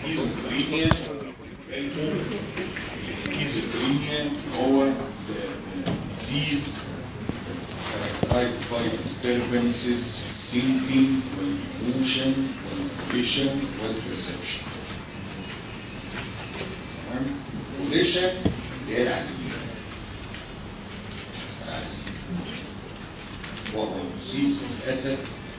السكيزوفرينيا السكيزوفرينيا هو disease characterized by disturbances thinking emotion vision perception تمام volition اللي هي العزيمة العزيمة وهو disease للأسف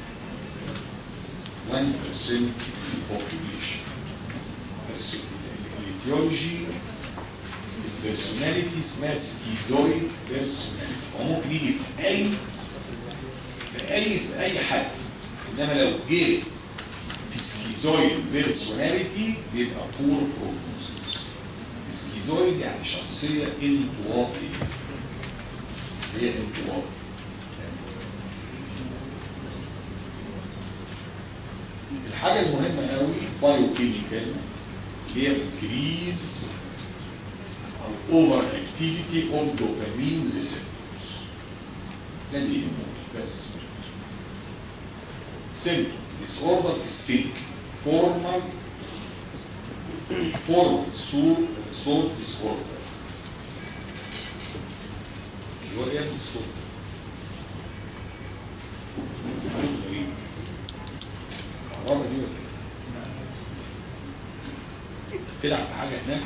1% من البوبوليشن بس الايديولوجي البيرسوناليتي اسمها سكيزويد بيرسوناليتي هو ممكن يجي في اي في اي في اي حد انما لو جه في سكيزويد بيرسوناليتي بيبقى بور بروجنوسيس سكيزويد يعني شخصيه انطوائيه هي انطوائيه الحاجة المهمة قوي بايوكيميكال هي increase او over activity of dopamine receptors ده اللي يهمني بس symptom disorder is sick formal formal sore sore disorder اللي هو ايه الصوت غريب الكهرباء دي ولا ايه؟ تلعب في حاجة هناك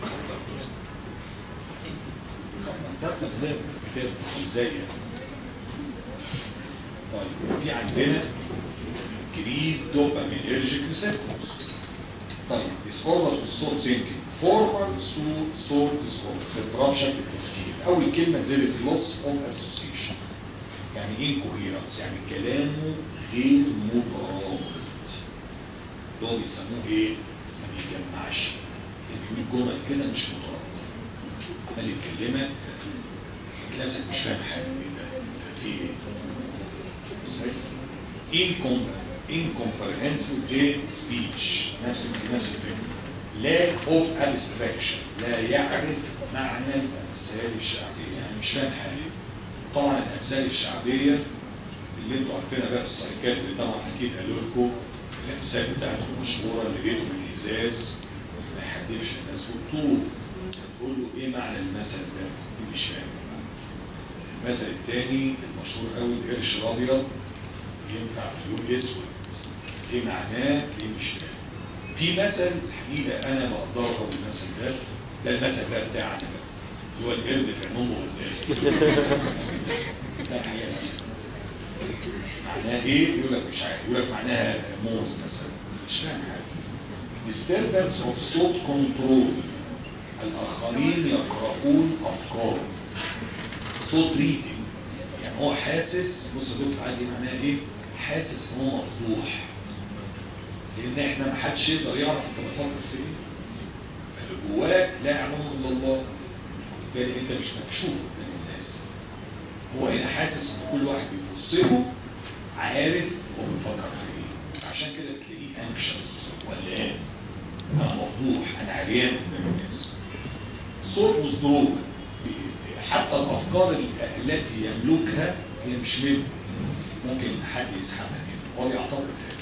منطقة هناك كده ازاي يعني طيب في عندنا كريز دوبامينرجيك ريسبتورز طيب ديسوردر في الصوت سينكينج فورمال صوت ديسوردر اضطراب شكل التفكير اول كلمه زي لوس اوف اسوسيشن يعني ايه كوهيرنس يعني كلامه غير مترابط دول بيسموه ايه ما بيجمعش يقول جمل كده مش مترابطه عمال يكلمك تلاقي نفسك مش فاهم حاجه ايه ده انت في ايه incomprehensive speech نفس نفس الفكره lack of abstraction لا يعرف معنى الامثال الشعبيه يعني مش فاهم حاجه طبعا الامثال الشعبيه اللي انتوا عارفينها بقى في السايكات اللي طبعا اكيد قالوا لكم الامثال بتاعتهم المشهوره اللي جيتوا من الازاز ما يحدفش الناس بالطول تقول له ايه معنى المثل ده دي مش فاهم المثل الثاني المشهور قوي القرش الابيض ينفع في لون اسود ايه معناه ايه مش فاهم في مثل الحقيقه انا بقدر اقول المثل ده ده المثل ده بتاعنا بقى اللي هو القرد في عمومه ازاي ده حقيقه مثل معناها ايه يقول لك مش عارف يقول لك معناها موز مثلا مش فاهم حاجه disturbance of thought control الاخرين يقرؤون افكار صوت ريدنج يعني هو حاسس بص يا دكتور عادي معناها ايه حاسس ان هو مفتوح لان احنا ما حدش يقدر يعرف انت بتفكر في ايه فاللي جواك لا يعلمه الا الله وبالتالي انت مش مكشوف قدام الناس هو هنا حاسس ان كل واحد بيبص له عارف هو بيفكر في ايه عشان كده تلاقيه انكشس ولا انا مفضوح انا عريان قدام الناس صوت مصدوق حتى الافكار التي يملكها هي مش منه ممكن حد يسحبها منه هو بيعتقد هذا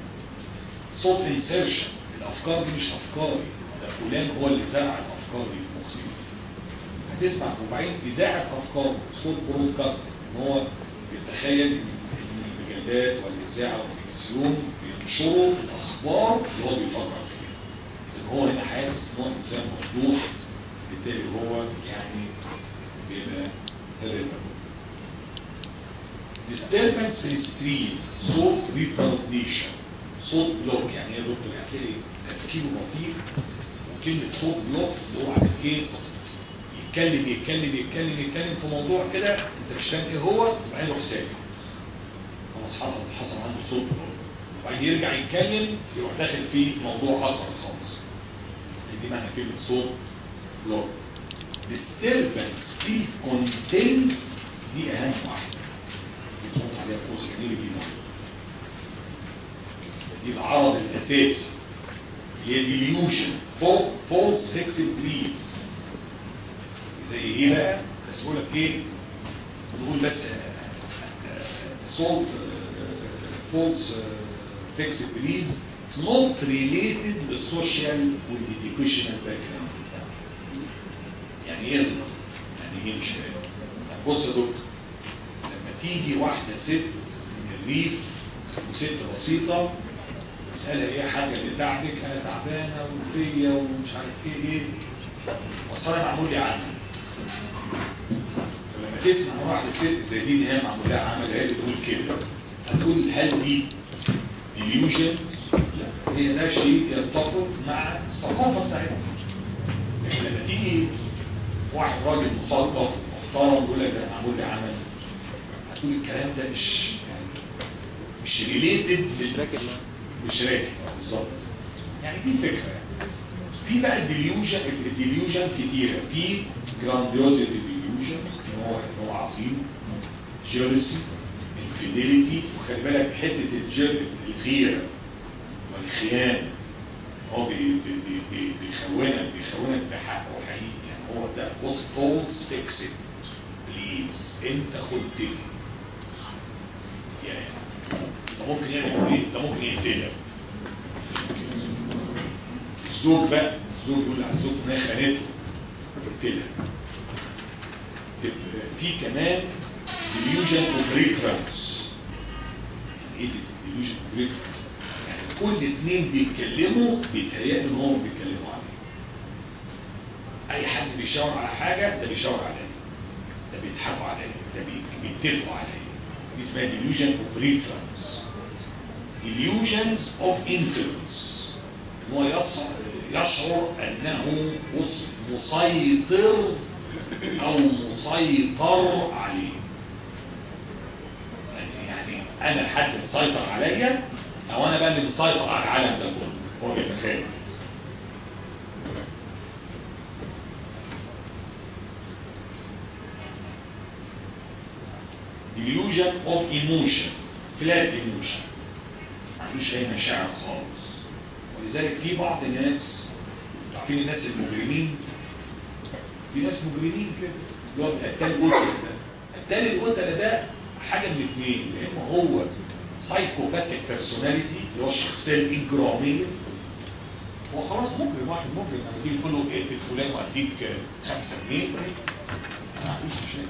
صوت انسيرشن الافكار دي مش افكاري ده فلان هو اللي زرع الافكار دي في مخي هتسمع وبعدين اذاعه افكار صوت برودكاست ان هو بيتخيل ان المجلات والاذاعه والتلفزيون بينشروا الاخبار اللي هو بيفكر فيها اذا هو هنا حاسس ان هو انسان مفتوح بالتالي هو يعني بيبقى irritable disturbance في السكرين صوت retardation صوت بلوك يعني ايه يا دكتور يعني هتلاقي تفكيره بطيء وكلمة صوت بلوك اللي هو عارف ايه يتكلم يتكلم يتكلم يتكلم في موضوع كده انت مش فاهم ايه هو وبعدين يروح ساكت خلاص حصل حصل عنده صوت بلوك وبعدين يرجع يتكلم يروح داخل في موضوع اخر خالص دي معنى كلمة صوت بلوك disturbance في content دي اهم واحدة بتحط عليها قوس كبير دي دي العرض الاساسي هي delusion false fixed beliefs زي ايه بقى بس بقول لك ايه نقول بس صوت false fixed beliefs not related للسوشيال والإديوكيشنال باك جراوند يعني ايه يغلط؟ يعني ايه مش فاهم طب بص يا دكتور لما تيجي واحدة ست من الريف وست بسيطة تسألها ايه حاجة اللي تعبك انا تعبانة وفيا ومش عارف ايه ايه وصلها معمول لي عمل فلما تسمع واحدة ست زي دي ان هي معمول لها عمل هي بتقول كده هتقول هل دي ديليوجن لا هي ده شيء يتفق مع الثقافة بتاعتنا لكن لما تيجي واحد راجل مثقف محترم يقول لك ده معمول لي عمل هتقول الكلام ده مش يعني مش ريليتد راكب مش راكب آه، بالظبط يعني دي الفكره يعني في بقى الديليوجن الديليوجن كتيره في جرانديوزيتي ديليوجن ان هو ان هو عظيم جيرسي الفيديليتي وخلي بالك حته الجر الغيره والخيانه هو بي- بي- بي- بي- بيخونك بيخونك بحقه حقيقي يعني هو ده بص فولس فيكس بليز انت خدتني يعني ده ممكن يعمل ايه ده ممكن يقتلك الزوج بقى الزوج يقول على الزوج ان هي خانته يقتلك في كمان delusion of reference ايه delusion of reference يعني كل اتنين بيتكلموا بيتهيألوا ان هم بيتكلموا عليه اي حد بيشاور على حاجة ده بيشاور عليا ده بيضحكوا عليا ده بي- بيتفقوا عليا دي اسمها delusion of reference illusions of influence ان هو يشعر, يشعر انه مس- مسيطر او مسيطر عليه يعني يعني انا حد مسيطر عليا او انا بقى اللي مسيطر على العالم ده كله هو بيتخيل delusion of emotion flat emotion ما عندوش اي مشاعر خالص ولذلك في بعض الناس عارفين الناس المجرمين في ناس مجرمين كده اللي هو قتال القتل ده قتال القتل ده حاجه من اثنين يا اما هو سايكوباثيك بيرسوناليتي اللي هو الشخصيه الاجراميه هو خلاص مجرم واحد مجرم لما تيجي تقول له اقتل فلان واديك خمسه جنيه ما عندوش مشاكل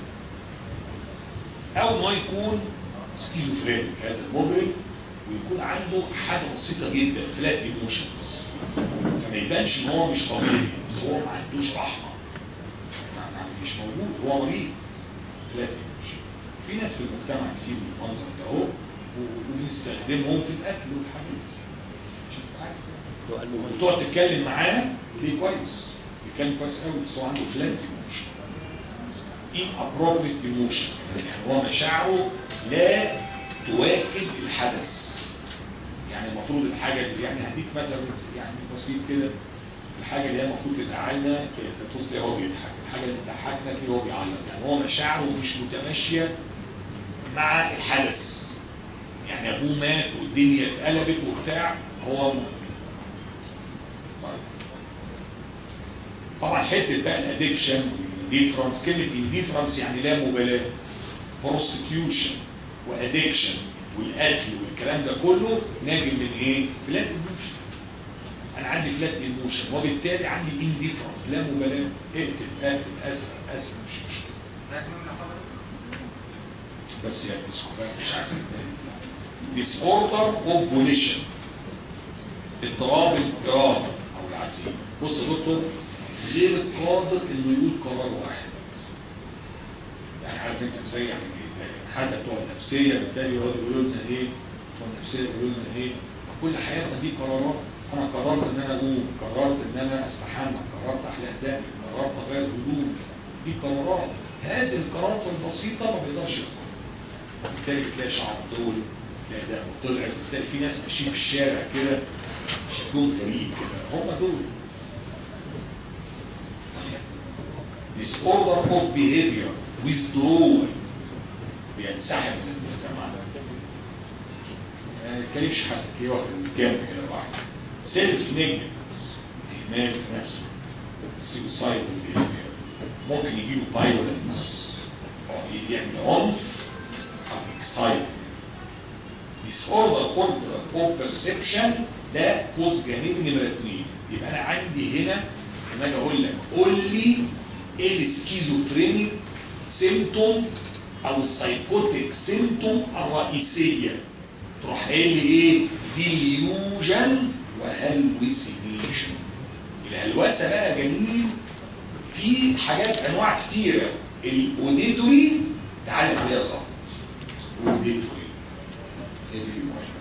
او ما يكون سكيزوفرينيك هذا المجرم ويكون عنده حاجه بسيطه جدا فلات ايموشنز فما يبانش ان هو مش طبيعي بس هو ما عندوش رحمه ما- ما- مش موجود هو مريض فلات ايموشن في ناس في المجتمع كتير من المنظر ده اهو و- وبنستخدمهم في القتل والحاجات دي. عشان تبقى عارف. هو قلبه ميت. وتقعد تتكلم معاه تلاقيه كويس بيتكلم كويس قوي بس هو عنده فلات ايموشن inappropriate emotion يعني هو مشاعره لا تواكب الحدث يعني المفروض الحاجة اللي يعني هديك مثلا يعني بسيط كده الحاجة اللي هي المفروض تزعلنا تبص تلاقيه هو بيضحك الحاجة اللي تضحكنا تلاقيه هو بيعيط يعني هو مشاعره مش متماشية مع الحدث يعني ابوه مات والدنيا اتقلبت وبتاع هو طيب. طبعا حته بقى الادكشن والديفرنس كلمه الديفرنس يعني لا مبالاه بروستيوشن وادكشن والقتل والكلام ده كله ناجي من ايه فلات ايموشن انا عندي فلات ايموشن وبالتالي عندي انديفرنس لا مبالاه اقتل قاتل اسف اسف مش مشكله بس يا بقى مش عارف disorder of volition اضطراب الإرادة أو العزيمة بص يا دكتور غير قادر إنه يقول قرار واحد يعني عارف أنت إزاي يعني حتى بتوع النفسية بالتالي يقعدوا يقولوا لنا إيه بتوع النفسية يقولوا لنا إيه كل حياتنا دي قرارات أنا قررت إن أنا أقوم قررت إن أنا أستحمى قررت أحلى أهدافي قررت أغير هدومي دي قرارات هذه القرارات البسيطة ما بيقدرش ياخدها بالتالي بتلاقي شعر طول تلاقي ده طلع بتلاقي في ناس ماشيين في الشارع كده شكلهم غريب كده هم دول disorder of behavior withdrawal بينسحب من المجتمع ما يتكلمش حد كده واخد الجنب كده واحد سيلف نيجاتيف اهمال في نفسه suicidal behavior ممكن يجيله violence او يعمل عنف او excitement disorder of perception ده كوز جانبي نمره اثنين يبقى انا عندي هنا لما اجي اقول لك قول لي ايه السكيزوفرينيك سيمتوم او السايكوتيك سيمتوم الرئيسيه تروح قايل لي ايه ديليوجن وهلوسينيشن الهلوسه بقى جميل في حاجات انواع كتيره الاوديتوري تعالى عليها خالص اوديتوري هي دي المهمه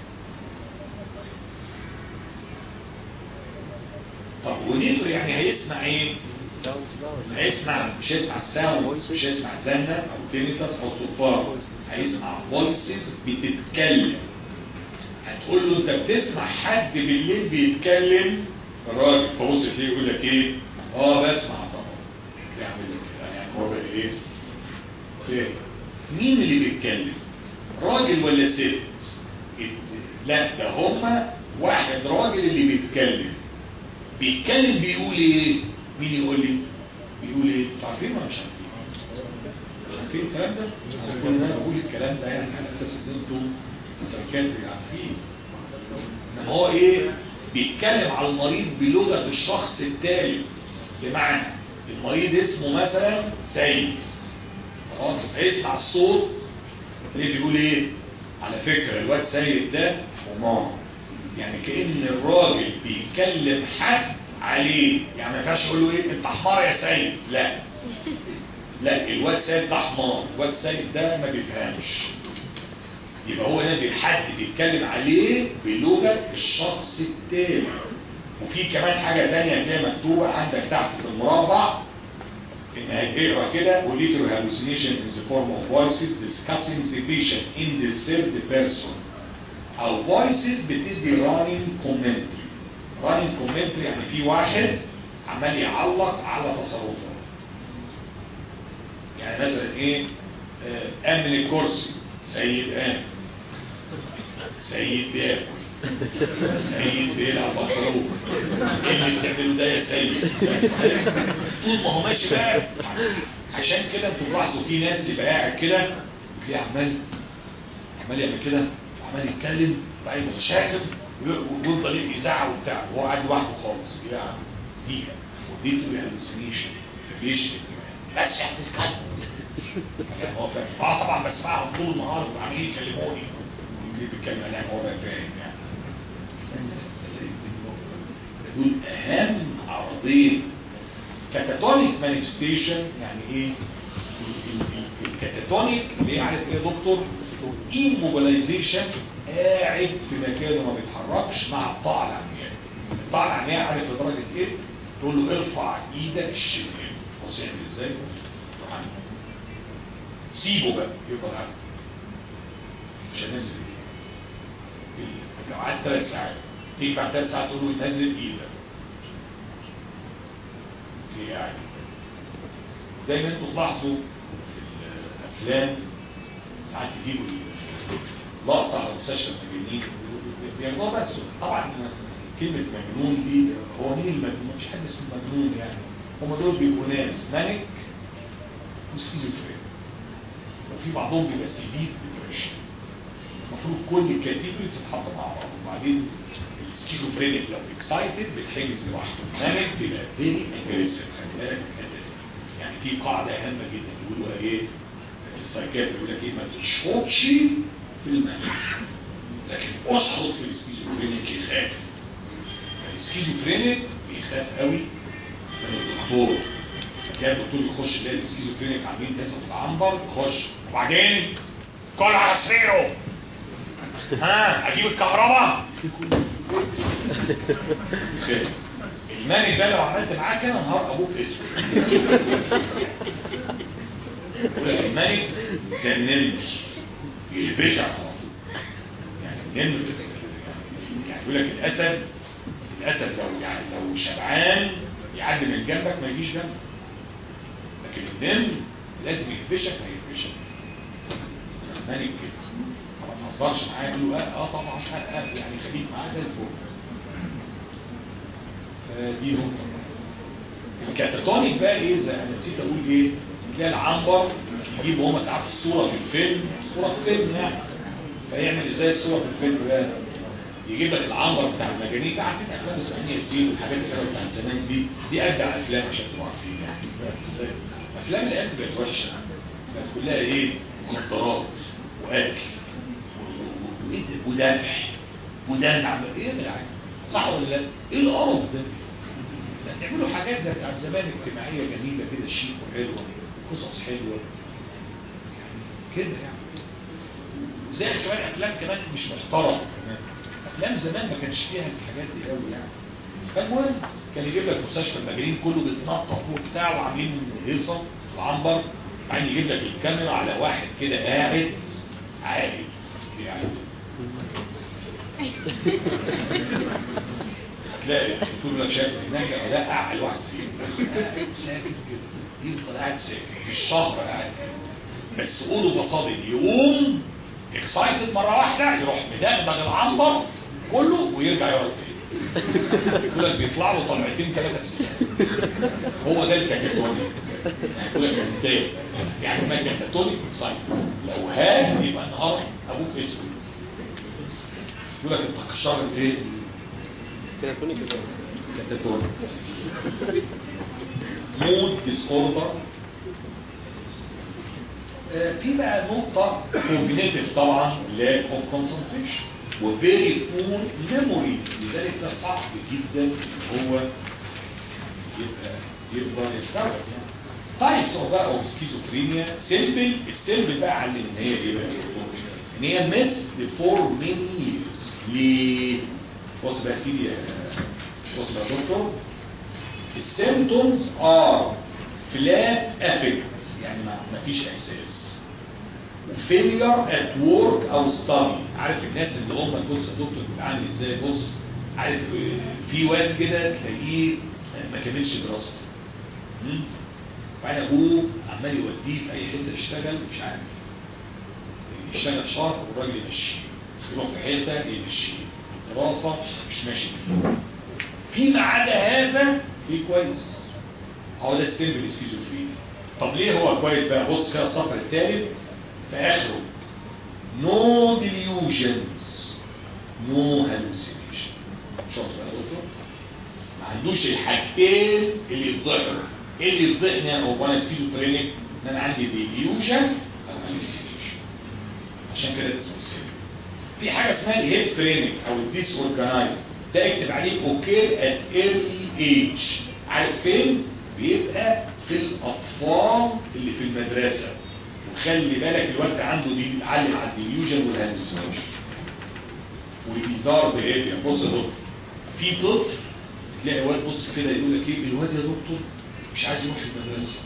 طب اوديتوري يعني هيسمع ايه هيسمع مش هيسمع الساوند مش هيسمع زنة او تينيتاس او صفار هيسمع فويسز بتتكلم هتقول له انت بتسمع حد بالليل بيتكلم الراجل فبص تلاقيه يقول لك ايه اه بسمع طبعا تلاقيه عامل لك كده يعني هو بقى ايه خير مين اللي بيتكلم راجل ولا ست لا ده هما واحد راجل اللي بيتكلم بيتكلم بيقول ايه مين يقول لي بيقول ايه انتوا عارفين ولا مش عارفين مش عارفين الكلام ده عارفين ان انا بقول الكلام ده يعني على اساس ان انتوا السايكاتري عارفين انما هو ايه بيتكلم على المريض بلغه الشخص التالي بمعنى المريض اسمه مثلا سيد خلاص هيسمع الصوت تلاقيه بيقول ايه على فكره الواد سيد ده حمار يعني كأن الراجل بيكلم حد عليه يعني ما ينفعش يقول له ايه انت حمار يا سيد لا لا الواد سيد ده حمار الواد سيد ده ما بيفهمش يبقى هو هنا حد بيتكلم عليه بلغة الشخص التاني وفي كمان حاجة تانية هتلاقيها مكتوبة عندك تحت في المربع ان هتقرا كده auditory hallucination is a form of voices discussing the patient in the third person او voices بتدي running commentary running commentary يعني في واحد عمال يعلق على تصرفات يعني مثلا ايه آه، قام من الكرسي سيد قام سيد بياكل سيد بيلعب مطروح ايه اللي بتعمله ده يا سيد طول ما هو ماشي بقى عشان كده انتوا تلاحظوا في ناس يبقى قاعد كده تلاقيه عمال عمال يعمل كده وعمال يتكلم وبعدين متشاكل ويفضل يزعق وبتاع وهو قاعد لوحده خالص يعني دي وديته هلوسينيشن فبيشتم بس يعني الكلب يعني هو فاهم اه طبعا بسمعهم طول النهار وعمالين يكلموني اللي بيتكلم عليها هو بقى فاهم يعني دول اهم عرضين كاتاتونيك مانيفستيشن يعني ايه الكاتاتونيك اللي عارف ايه يا دكتور ايموبيلايزيشن قاعد في مكانه ما بيتحركش مع الطاعه العمياء الطاعه العمياء عارف لدرجه ايه تقول له ارفع ايدك الشمال بص يعمل ازاي روح عنه. سيبه بقى يفضل قاعد مش هنزل ايدك لو قعدت ثلاث ساعات تيجي بعد ثلاث ساعات تقول له نزل ايدك في قاعد دايما انتوا تلاحظوا في الافلام ساعات يجيبوا لقطة على مستشفى المجانين بيعملوها بس طبعا كلمة مجنون دي هو مين المجنون؟ مش حد اسمه مجنون يعني هم دول بيبقوا ناس مانك وسكيزوفرين وفي بعضهم بيبقى سيفير ديبريشن المفروض كل الكاتيجوري تتحط مع بعض وبعدين السكيزوفرينيك لو اكسايتد بتحجز لوحده مانك بيبقى فيري اجريسيف خلي بالك من الحته دي يعني في قاعده هامه جدا يقولوا ايه في السايكاتري يقول لك ايه ما تشخطش في المانك لكن اشخط في السكيزوفرينيك يخاف السكيزوفرينيك بيخاف قوي من الدكتور كان الدكتور يخش يلاقي السكيزوفرينيك عاملين ناس في العنبر يخش وبعدين كل على سريره ها اجيب الكهرباء الماني ده لو عملت معاه كده نهار ابوك اسود الماني زي النمر يهبشك يعني النمر يعني يقول لك الاسد الاسد لو يعني لو شبعان يعدي من جنبك ما يجيش جنبك لكن النمر لازم يهبشك هيهبشك الماني كده ما تهزرش معايا يقول له اه طبعا آه يعني خليك معاه زي الفل فدي نقطه الكاتاتونيك بقى ايه زي انا نسيت اقول ايه تلاقي العنبر يجيب هما ساعات الصوره في الفيلم الصوره في الفيلم يعني فيعمل ازاي الصوره في الفيلم بقى يجيب لك العنبر بتاع المجانين ده عارفين افلام اسماعيل ياسين والحاجات اللي كانت بتاعت زمان دي دي اجدع افلام عشان تبقوا عارفين يعني افلام الايام دي بقت وحشه بقت كلها ايه مخدرات واكل وايه ده وذبح ودلع ايه يا جدعان صح ولا لا ايه القرف ده تعملوا حاجات زي بتاعت زمان اجتماعيه جميله كده شيك وحلوه قصص حلوه كده يعني زي شويه افلام كمان مش محترمه كمان افلام زمان ما كانش فيها الحاجات دي قوي يعني فالمهم كان يجيب لك مستشفى المجانين كله بيتنطط وبتاع وعاملين هيصه وعنبر بعدين يجيب لك الكاميرا على واحد كده قاعد عالي يعني هتلاقي الدكتور لك شايف هناك لا اعلى واحد فيهم قاعد ساكت كده يفضل قاعد ساكت مش شهر قاعد بس قوله بصادق يقوم اكسايتد مره واحده يروح مدغدغ العنبر كله ويرجع يقعد فيه يقول لك بيطلع له طلعتين ثلاثه في السنه هو ده الكاتاتوني يقول لك ممتاز يعني ما كاتاتوني اكسايتد لو هاد يبقى نهار ابوك اسود يقول لك انت كشرت ايه كاتاتوني كده كاتاتوني مود ديس اوردر في بقى نقطة كوجنيتيف طبعا lack of concentration و very poor memory لذلك ده صعب جدا ان هو يبقى يقدر يستوعب يعني تايبس اوف بقى اوف سكيزوفرينيا سيمبل السيمبل بقى علم ان هي ايه بقى ان هي مس فور ميني years ليه؟ بص بقى يا سيدي يا- بص بقى يا دكتور السيمتومز ار فلات افكتس يعني ما مفيش احساس وفيلير ات وورك او ستادي عارف الناس اللي هم بص يا دكتور بيتعامل ازاي بص عارف آه، في واد كده تلاقيه ما كملش دراسته مم؟ وبعدين ابوه عمال يوديه في اي حته يشتغل مش عارف يشتغل شهر والراجل يمشيه يروح في حته يمشيه دراسه مش ماشي فيما عدا هذا في كويس هو ده السيمبل السكيزوفرينيا طب ليه هو كويس بقى بص كده الصفحه الثالث في اخره نو ديليوجنز نو هالوسينيشن شاطر يا دكتور ما عندوش الحاجتين اللي يفضحوا ايه اللي يفضحني او وانا سكيزوفرينيك ان انا عندي ديليوجن او هالوسينيشن عشان كده اسمه سيمبل في حاجه اسمها الهيد فريمنج او الديس اورجنايز ده اكتب عليه اوكير ات ايرلي ايج عارف فين بيبقى في الاطفال اللي في المدرسه وخلي بالك الواد ده عنده دي بيتعلم على الديليوجن والهلوسينيشن والبيزار بيهيفير بص يا دكتور في طفل تلاقي واد بص كده يقول لك ايه الواد يا دكتور مش عايز يروح المدرسه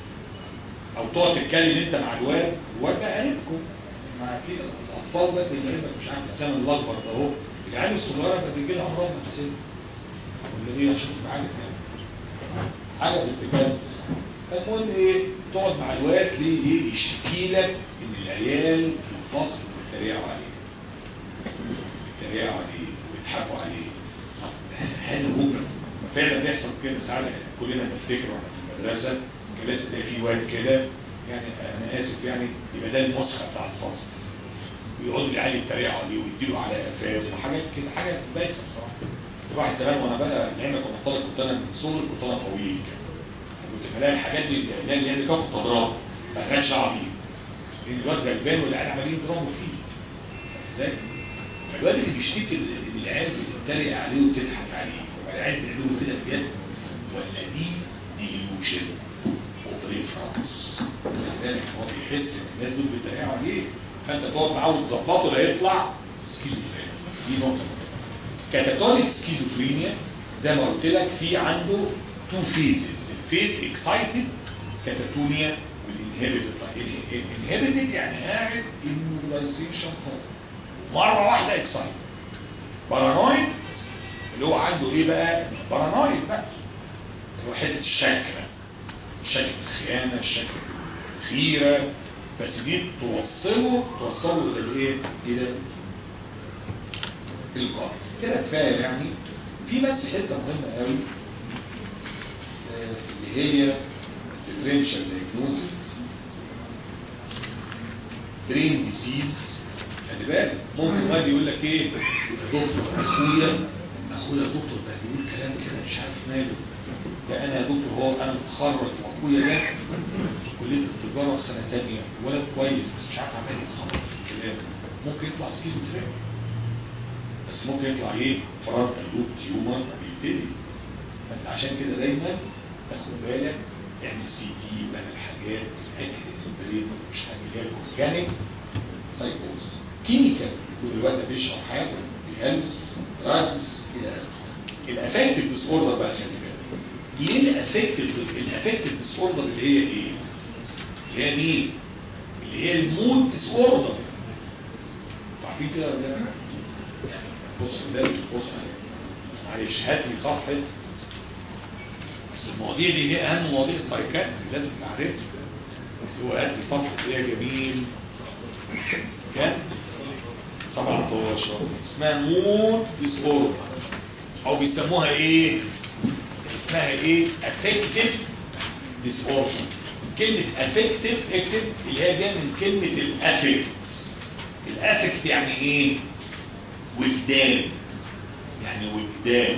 او تقعد تتكلم انت مع الواد الواد ده قريبكم مع في الاطفال بقى اللي عندك مش عارف السنه الاكبر ده اهو العيال الصغيره بقى بيجي لها امراض نفسيه ولا ايه عشان تبقى عارف يعني حاجه بالتكلم فالمهم ايه تقعد مع الواد ليه ايه يشتكي لك ان العيال في الفصل بيتريقوا عليه بيتريقوا عليه وبيضحكوا عليه طب هل هو فعلا بيحصل كده ساعات كلنا نفتكر واحنا في المدرسه كان لازم تلاقي في واد كده يعني انا اسف يعني يبقى ده المسخه بتاع الفصل ويقعدوا العيال يتريقوا عليه ويديله على قفاه وحاجات كده حاجه بايخه بصراحه الواحد زمان وانا بقى لعلمك وانا طالب كنت انا من صغري كنت انا طويل كده كنت بلاقي الحاجات دي اللي هي اللي كانت تضرب ما كانش شعبي لان الواد غلبان والعيال عمالين يضربوا فيه ازاي؟ فالواد اللي بيشتكي ان العيال بتتريق عليه وتضحك عليه والعيال بيعملوا كده بجد ولا دي ديليوشن وبريفرنس لذلك هو بيحس ان الناس دول بيتريقوا عليه فانت تقعد معاه وتظبطه لا يطلع سكيزوفرينيا دي نقطه كاتاتونيك سكيزوفرينيا زي ما قلت لك في عنده تو فيزز الفيز اكسايتد كاتاتونيا والانهبيتد الانهبيتد يعني قاعد immobilization خالص مره واحده اكسايتد بارانويد اللي هو عنده ايه بقى بارانويد بقى اللي هو حته الشك بقى الشك الخيانه الشك الخيره بس دي توصله توصله الى الايه الى القرف كده كفايه يعني في بس حته مهمه قوي آه، اللي هي differential diagnosis brain disease خلي بالك ممكن واحد يقول لك ايه يا دكتور اخويا اخويا دكتور ده بيقول كلام كده مش عارف ماله ده انا يا دكتور هو انا متخرج واخويا ده في كليه التجاره في سنه ثانيه ولد كويس بس مش عارف عمال يتخبط في الكلام ممكن يطلع سكيزو فريك بس ممكن يطلع ايه فرونتال لوب تيومر بيبتدي فانت عشان كده دايما تاخد بالك اعمل سي تي واعمل حاجات اتاكد ان البريد مش حاجه اورجانيك سايكوز كيميكال يكون الواد بيشرب حاجه بيهلس دراجز الى اخره الافكتيف ديس اوردر بقى خلي بالك ليه الافكتيف الافكتيف ديس اوردر اللي هي ايه؟ اللي هي مين؟ اللي هي المود ديس اوردر عارفين كده ولا لا؟ يعني بص ده بص معلش هات لي صفحه بس المواضيع دي هي اهم مواضيع السايكات لازم تعرفها هو هات لي صفحه اللي هي جميل كام 17 اسمها مود ديس اوردر او بيسموها ايه اسمها ايه افكتيف ديس اوردر كلمه افكتيف اكتب اللي هي جايه من كلمه الافكت الافكت يعني ايه وجدان يعني وجدان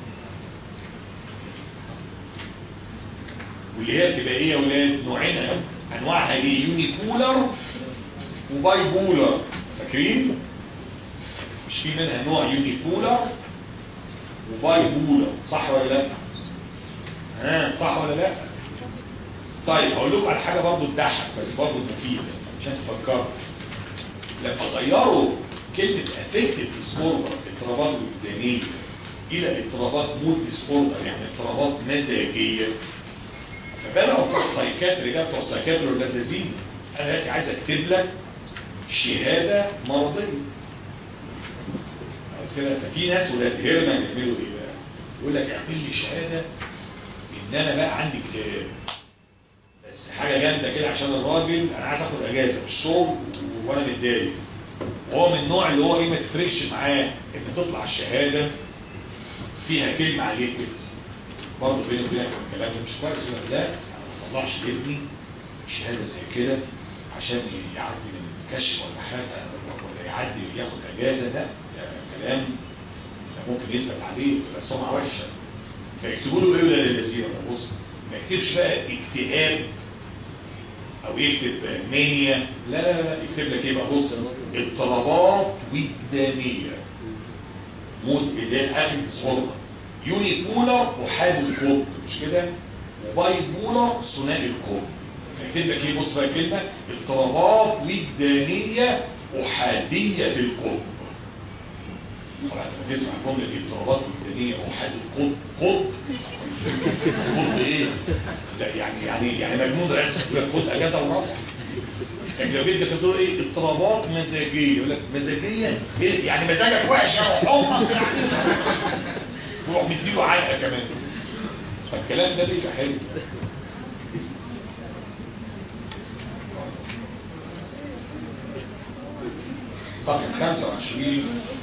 واللي هي بتبقى ايه يا ولاد نوعين انواعها ايه يوني بولر وباي بولر فاكرين مش في منها نوع يوني بولر وباي بولر صح ولا لا ها صح ولا لا طيب هقول لكم على حاجه برضو تضحك بس برضو مفيده عشان تفكروا لما غيروا كلمة affective disorder اضطرابات وجدانية إلى اضطرابات مود disorder يعني اضطرابات مزاجية فبدأوا بتوع السايكاتري ده بتوع السايكاتري واللاتازين أنا دلوقتي عايز أكتب لك شهادة مرضية عايز كده ففي ناس ولاد هيرمان يعملوا إيه بقى؟ يقول لك اعمل لي شهادة إن أنا بقى عندي اكتئاب بس حاجة جامدة كده عشان الراجل أنا عايز آخد أجازة في الشغل وأنا متضايق وهو من النوع اللي هو ايه ما تفرقش معاه ان تطلع الشهاده فيها كلمه عليه كده برضه بيني وبينك الكلام ده مش كويس ولا لا ما طلعش ابني شهاده زي كده عشان يعدي من كشف ولا حاجه ولا يعدي ياخد اجازه ده كلام ممكن يثبت عليه تبقى سمعه وحشه فيكتبوا له ايه ولا للذين بص ما يكتبش بقى اكتئاب او يكتب مانيا لا لا لا يكتب لك ايه بقى بص اضطرابات وجدانيه مود اللي هي الاكل ديسوردر يوني بولر وحاد القطب مش كده وباي بولر ثنائي القطب فيكتب لك ايه بص بقى الكلمه اضطرابات وجدانيه احاديه القطب طبعا لما تسمع الجمله دي اضطرابات وجدانيه احاد القطب قطب قطب ايه لا يعني يعني يعني مجنون رسم يقول لك خد اجازه وروح لكن لو جيت تقول ايه اضطرابات مزاجيه يقول لك مزاجيه إيه؟ يعني مزاجك وحش امك يعني روح مديله علقه كمان فالكلام ده بيبقى حلو صفحه 25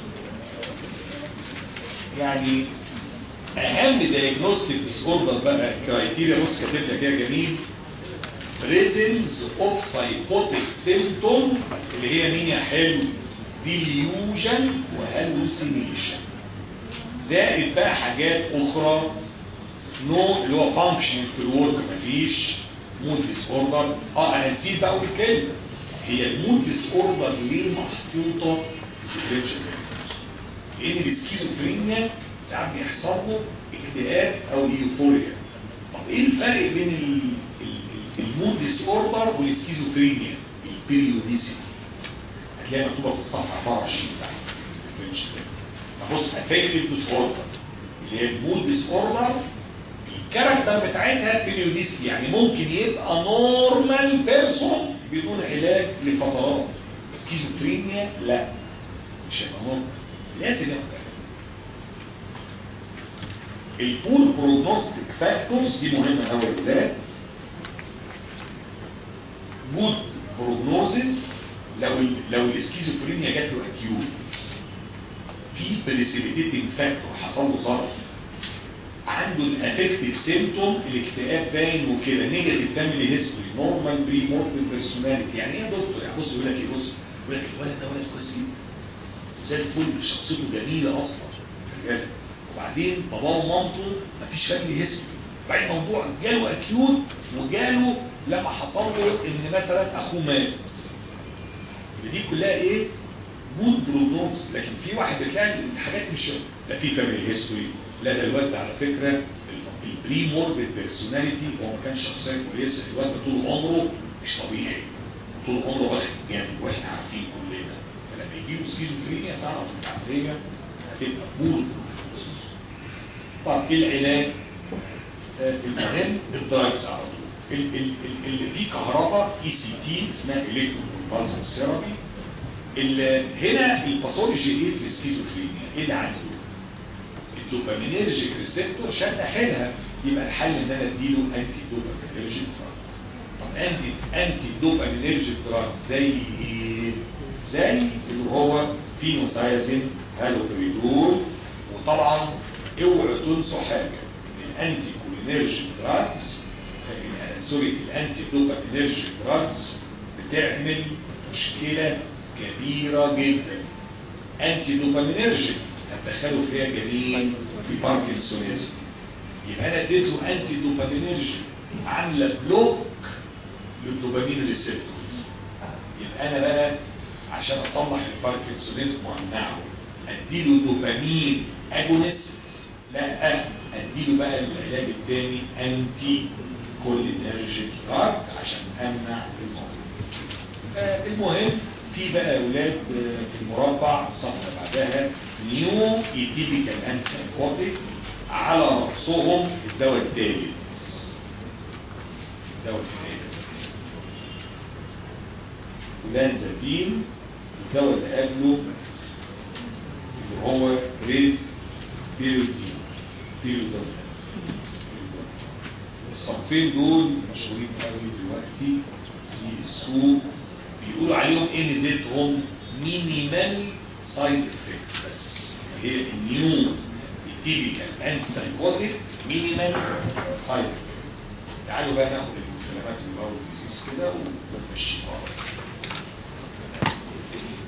يعني اهم دايجنوستيك ديس اوردر بقى كرايتيريا بص كاتب لك كده جميل ريتنز اوف سايكوتيك سيمتوم اللي هي مين يا حلو ديليوجن وهلوسينيشن زائد بقى حاجات اخرى نو اللي هو فانكشن في الورك مفيش مود ديس اوردر اه انا نسيت بقى اقول كلمه هي المود ديس اوردر ليه محطوطه في لان السكيزوفرينيا ساعات بيحصل له اكتئاب او ايوفوريا طب ايه الفرق بين ال المود ديس اوردر والسكيزوفرينيا البيريوديسيتي هتلاقيها مكتوبه في الصفحه 24 تحت فبص افكتيف ديس اوردر اللي هي المود ديس اوردر الكاركتر بتاعتها بيريوديسيتي يعني ممكن يبقى نورمال بيرسون بدون علاج لفترات سكيزوفرينيا لا مش هيبقى نورمال لازم ياخد البول بروجنوستيك فاكتورز دي مهمه قوي يا ولاد جود بروجنوزيس لو ال لو الاسكيزوفرينيا جات له اكيوت في بريسيبيتيتنج فاكتور حصل له ظرف عنده الافكتيف سيمتوم الاكتئاب باين وكده نيجاتيف فاميلي هيستوري نورمال بري مورتال بيرسوناليتي يعني ايه يا دكتور يعني بص يقول لك ايه بص يقول لك الولد ده ولد كويس جدا زي الفل شخصيته جميله اصلا خلي بالك وبعدين باباه ومامته مفيش فاميلي هيستوري بعدين الموضوع جاله اكيوت وجاله لما حصل له ان مثلا اخوه مات دي كلها ايه جود بروجنوز لكن في واحد بتلاقي الحاجات مش لا في فاميلي هيستوري لا ده الواد ده على فكره البري موربيد بيرسوناليتي هو ما كانش شخصيه كويسه الواد ده طول عمره مش طبيعي طول عمره واخد جامد واحنا عارفين كلنا فلما يجي له سكيزوفرينيا تعرف العمليه هتبقى بول طب ايه العلاج؟ آه، المهم الدرايفز على طول ال- ال- ال- اللي فيه كهرباء اي سي تي اسمها الكتروكونفالسيف ثيرابي اللي هنا الباثولوجي ايه في السكيزوفرينيا ايه اللي عنده الدوبامينيرجيك ريسبتور شد حيلها يبقى الحل ان انا اديله انتي دوبامينيرجيك دراج طب انتي انتي دوبامينيرجيك دراج زي ايه زي اللي هو فينوسايزين هالوبريدول وطبعا اوعوا تنسوا حاجه الانتي كولينيرجيك دراجز آه، سوري الانتي دوبامينيرجيك دراجز بتعمل مشكله كبيره جدا انتي دوبامينيرجيك هتدخله فيها جنين في باركنسونيزم يبقى انا اديته انتي دوبامينيرجيك عامله بلوك للدوبامين ريسبتورز يبقى انا بقى عشان اصلح الباركنسونيزم وامنعه اديله دوبامين اجونست لا اديله بقى العلاج الثاني انتي كولينرجيك دراج عشان امنع الموضوع آه، المهم في بقى اولاد آه، في المربع الصفحه اللي بعدها نيو ايتيبيكال انسايكوتيك على رأسهم الدواء الثالث الدواء الثالث ولانزابين الدواء اللي قبله اللي هو ريز بيروتين بيروتين الصنفين دول مشهورين قوي دلوقتي في السوق بيقولوا عليهم ايه ميزتهم مينيمال سايد افكتس بس هي النيو التيبيكال اند سايكوتيك مينيمال سايد افكت تعالوا بقى ناخد الانفلامات الباول ديزيز كده ونمشي ورا